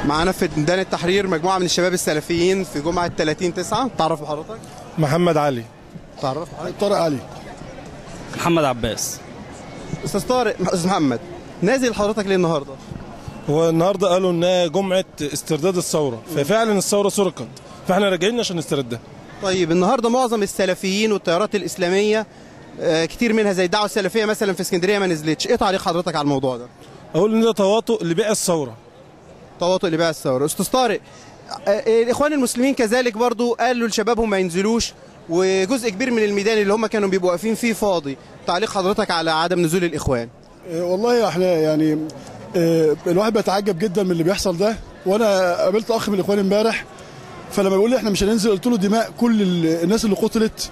معانا في ميدان التحرير مجموعه من الشباب السلفيين في جمعه 30 9 تعرف بحضرتك محمد علي تعرف طارق علي محمد عباس استاذ طارق استاذ محمد نازل حضرتك ليه النهارده هو النهارده قالوا انها جمعه استرداد الثوره ففعلا الثوره سرقت فاحنا راجعين عشان نستردها طيب النهارده معظم السلفيين والتيارات الاسلاميه آه، كتير منها زي الدعوه السلفيه مثلا في اسكندريه ما نزلتش ايه تعليق حضرتك على الموضوع ده اقول ان ده تواطؤ لبيع الثوره تواطؤ لبيع الثوره استاذ طارق آه، آه، الاخوان المسلمين كذلك برضو قالوا لشبابهم ما ينزلوش وجزء كبير من الميدان اللي هم كانوا بيبقوا واقفين فيه فاضي تعليق حضرتك على عدم نزول الاخوان إيه والله احنا يعني إيه الواحد بيتعجب جدا من اللي بيحصل ده وانا قابلت اخ من الاخوان امبارح فلما بيقول لي احنا مش هننزل قلت له دماء كل ال- الناس اللي قتلت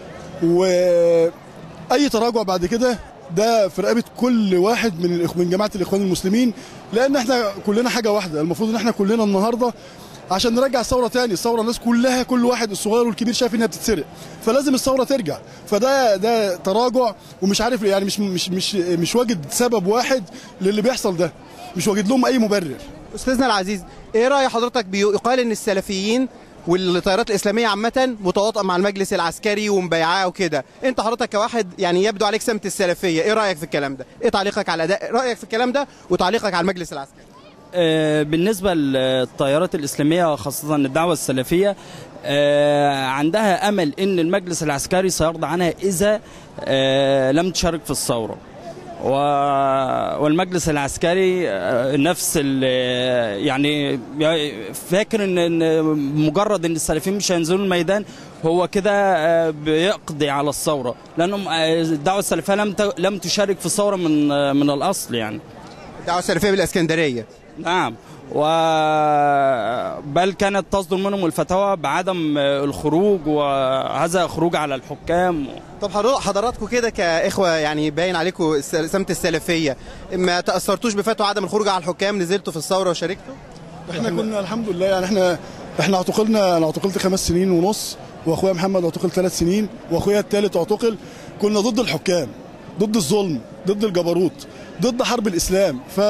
واي تراجع بعد كده ده في رقبه كل واحد من الإخ- من جماعه الاخوان المسلمين لان احنا كلنا حاجه واحده المفروض ان احنا كلنا النهارده عشان نرجع الثوره تاني الثوره الناس كلها كل واحد الصغير والكبير شايف انها بتتسرق فلازم الثوره ترجع فده ده تراجع ومش عارف يعني مش مش مش مش واجد سبب واحد للي بيحصل ده مش واجد لهم اي مبرر استاذنا العزيز ايه راي حضرتك بيقال ان السلفيين والتيارات الاسلاميه عامه متواطئه مع المجلس العسكري ومبايعاه وكده انت حضرتك كواحد يعني يبدو عليك سمت السلفيه ايه رايك في الكلام ده ايه تعليقك على اداء رايك في الكلام ده وتعليقك على المجلس العسكري آه، بالنسبة للتيارات الإسلامية خاصة الدعوة السلفية آه، عندها أمل أن المجلس العسكري سيرضى عنها إذا آه، لم تشارك في الثورة و- والمجلس العسكري آه، نفس ال- يعني فاكر ان إن مجرد ان السلفيين مش هينزلوا الميدان هو كده آه، بيقضي على الثوره لانهم آه، الدعوه السلفيه لم ت- لم تشارك في الثوره من آه، من الاصل يعني الدعوه السلفيه بالاسكندريه نعم و بل كانت تصدر منهم الفتاوى بعدم الخروج وهذا خروج على الحكام طب حضر- حضراتكم كده كاخوه يعني باين عليكم الس- سمت السلفيه ما تاثرتوش بفتوى عدم الخروج على الحكام نزلتوا في الثوره وشاركتوا احنا كنا الحمد لله يعني احنا احنا اعتقلنا انا اعتقلت خمس سنين ونص واخويا محمد اعتقل ثلاث سنين واخويا الثالث اعتقل كنا ضد الحكام ضد الظلم ضد الجبروت ضد حرب الاسلام ف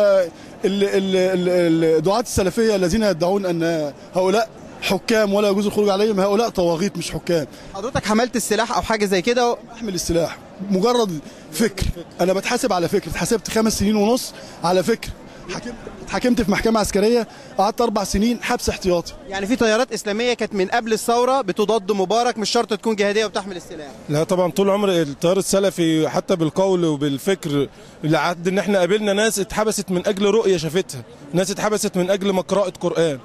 الدعاة السلفيه الذين يدعون ان هؤلاء حكام ولا يجوز الخروج عليهم هؤلاء طواغيت مش حكام حضرتك حملت السلاح او حاجه زي كده احمل السلاح مجرد فكر انا بتحاسب على فكر اتحاسبت خمس سنين ونص على فكر حكمت اتحكمت في محكمه عسكريه قعدت اربع سنين حبس احتياطي يعني في تيارات اسلاميه كانت من قبل الثوره بتضاد مبارك مش شرط تكون جهاديه وبتحمل السلاح لا طبعا طول عمر التيار السلفي حتى بالقول وبالفكر لحد ان احنا قابلنا ناس اتحبست من اجل رؤيه شافتها ناس اتحبست من اجل مقراءه قران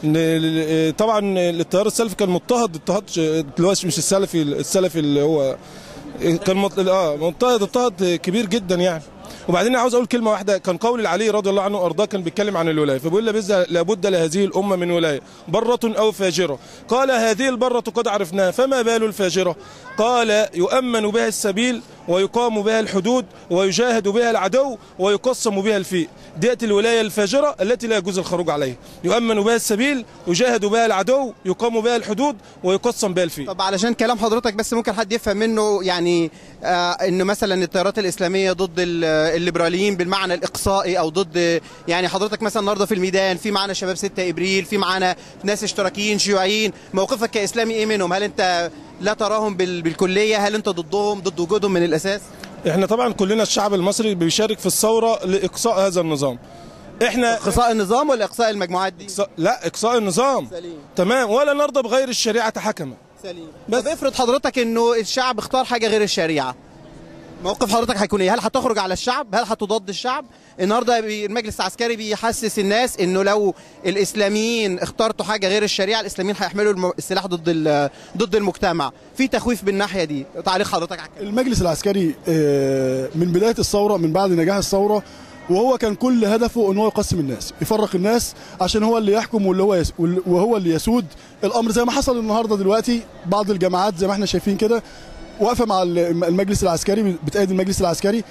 ل- ل- طبعا التيار السلفي كان مضطهد اضطهاد ش- دلوقتي مش السلفي السلفي اللي هو كان مط... اه مضطهد اضطهاد كبير جدا يعني وبعدين عاوز اقول كلمه واحده كان قول العلي رضي الله عنه وارضاه كان بيتكلم عن الولايه فبيقول لابد لابد لهذه الامه من ولايه بره او فاجره قال هذه البره قد عرفناها فما بال الفاجره قال يؤمن بها السبيل ويقام بها الحدود ويجاهد بها العدو ويقسم بها الفيء ديت الولايه الفاجره التي لا يجوز الخروج عليها يؤمن بها السبيل يجاهد بها العدو يقام بها الحدود ويقسم بها الفيء طب علشان كلام حضرتك بس ممكن حد يفهم منه يعني آه انه مثلا التيارات الاسلاميه ضد ال- الليبراليين بالمعنى الاقصائي او ضد يعني حضرتك مثلا النهارده في الميدان في معانا شباب 6 ابريل في معانا ناس اشتراكيين شيوعيين موقفك كاسلامي ايه منهم هل انت لا تراهم بال- بالكليه هل انت ضدهم ضد وجودهم من الاساس احنا طبعا كلنا الشعب المصري بيشارك في الثوره لاقصاء هذا النظام احنا اقصاء النظام ولا اقصاء المجموعات دي إقصاء لا اقصاء النظام سليم. تمام ولا نرضى بغير الشريعه حكما سليم بس- طب افرض حضرتك انه الشعب اختار حاجه غير الشريعه موقف حضرتك هيكون ايه؟ هل هتخرج على الشعب؟ هل هتضاد الشعب؟ النهارده بي- المجلس العسكري بيحسس الناس انه لو الاسلاميين اختارتوا حاجه غير الشريعه الاسلاميين هيحملوا الم- السلاح ضد ال- ضد المجتمع، في تخويف بالناحيه دي، تعليق حضرتك على الكلام. المجلس العسكري آه، من بدايه الثوره من بعد نجاح الثوره وهو كان كل هدفه ان هو يقسم الناس يفرق الناس عشان هو اللي يحكم واللي هو يس وال- وهو اللي يسود الامر زي ما حصل النهارده دلوقتي بعض الجماعات زي ما احنا شايفين كده واقفه مع ال- المجلس العسكري بتأيد المجلس العسكري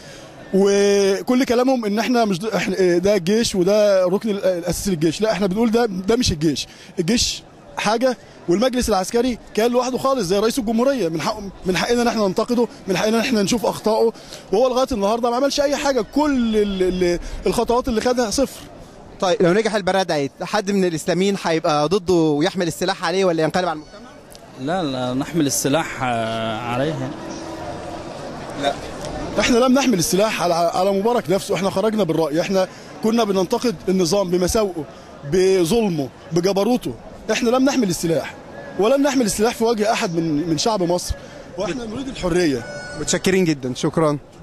وكل كلامهم ان احنا مش د- إحنا ده الجيش وده الركن ال- الاساسي للجيش لا احنا بنقول ده ده مش الجيش الجيش حاجه والمجلس العسكري كان لوحده خالص زي رئيس الجمهوريه من حق من حقنا ان احنا ننتقده من حقنا ان احنا نشوف اخطائه وهو لغايه النهارده ما عملش اي حاجه كل ال- ال- الخطوات اللي خدها صفر طيب لو نجح البراد عيد حد من الاسلاميين هيبقى ضده ويحمل السلاح عليه ولا ينقلب على المجتمع؟ لا لا نحمل السلاح آه، عليها احنا لم نحمل السلاح على على مبارك نفسه احنا خرجنا بالراي احنا كنا بننتقد النظام بمساوئه بظلمه بجبروته احنا لم نحمل السلاح ولن نحمل السلاح في وجه احد من من شعب مصر واحنا نريد الحريه متشكرين جدا شكرا